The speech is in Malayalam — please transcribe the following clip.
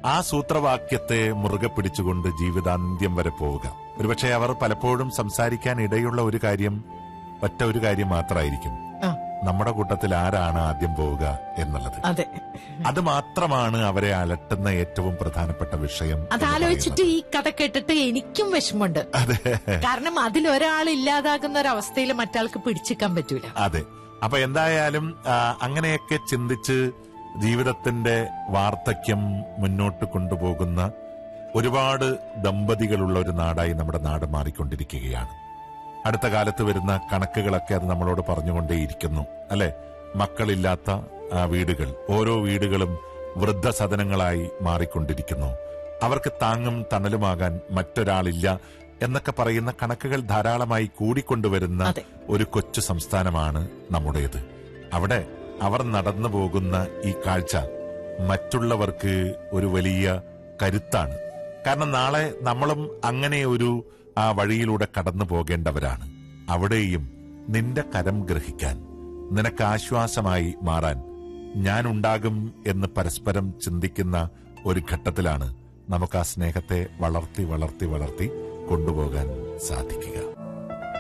ആ സൂത്രവാക്യത്തെ മുറുകെ പിടിച്ചുകൊണ്ട് ജീവിതാന്ത്യം വരെ പോവുക ഒരുപക്ഷെ അവർ പലപ്പോഴും സംസാരിക്കാൻ ഇടയുള്ള ഒരു കാര്യം ഒറ്റ ഒരു കാര്യം മാത്രമായിരിക്കും ആ, നമ്മുടെ കൂട്ടത്തിൽ ആരാണ് ആദ്യം പോവുക എന്നുള്ളത് അതെ അത് മാത്രമാണ് അവരെ അലട്ടുന്ന ഏറ്റവും പ്രധാനപ്പെട്ട വിഷയം എന്ന് അതാലോചിച്ചിട്ട് ഈ കഥ കേട്ടിട്ട് എനിക്കും വിഷമമുണ്ട് അതെ കാരണം അതിൽ ഒരാൾ ഇല്ലാതാകുന്ന ഒരു അവസ്ഥയിൽ മറ്റാൾക്ക് പിടിച്ചിക്കാൻ പറ്റൂല അതെ അപ്പൊ എന്തായാലും ആ, അങ്ങനെയൊക്കെ ചിന്തിച്ച് ജീവിതത്തിന്റെ വാർദ്ധക്യം മുന്നോട്ട് കൊണ്ടുപോകുന്ന ഒരുപാട് ദമ്പതികളുള്ള ഒരു നാടായി നമ്മുടെ നാട് മാറിക്കൊണ്ടിരിക്കുകയാണ് അടുത്ത കാലത്ത് വരുന്ന കണക്കുകളൊക്കെ അത് നമ്മളോട് പറഞ്ഞുകൊണ്ടേയിരിക്കുന്നു അല്ലെ മക്കളില്ലാത്ത ആ, വീടുകൾ ഓരോ വീടുകളും വൃദ്ധസദനങ്ങളായി മാറിക്കൊണ്ടിരിക്കുന്നു അവർക്ക് താങ്ങും തണലുമാകാൻ മറ്റൊരാളില്ല എന്നൊക്കെ പറയുന്ന കണക്കുകൾ ധാരാളമായി കൂടിക്കൊണ്ടുവരുന്ന അതെ. ഒരു കൊച്ചു സംസ്ഥാനമാണ് നമ്മുടേത് അവിടെ അവർ നടന്നു പോകുന്ന ഈ കാഴ്ച മറ്റുള്ളവർക്ക് ഒരു വലിയ കരുത്താണ് കാരണം നാളെ നമ്മളും അങ്ങനെ ഒരു ആ വഴിയിലൂടെ കടന്നു പോകേണ്ടവരാണ് അവിടെയും നിന്റെ കരം ഗ്രഹിക്കാൻ നിനക്ക് ആശ്വാസമായി മാറാൻ ഞാനുണ്ടാകും എന്ന് പരസ്പരം ചിന്തിക്കുന്ന ഒരു ഘട്ടത്തിലാണ് നമുക്ക് ആ സ്നേഹത്തെ വളർത്തി വളർത്തി വളർത്തി കൊണ്ടുപോകാൻ സാധിക്കുക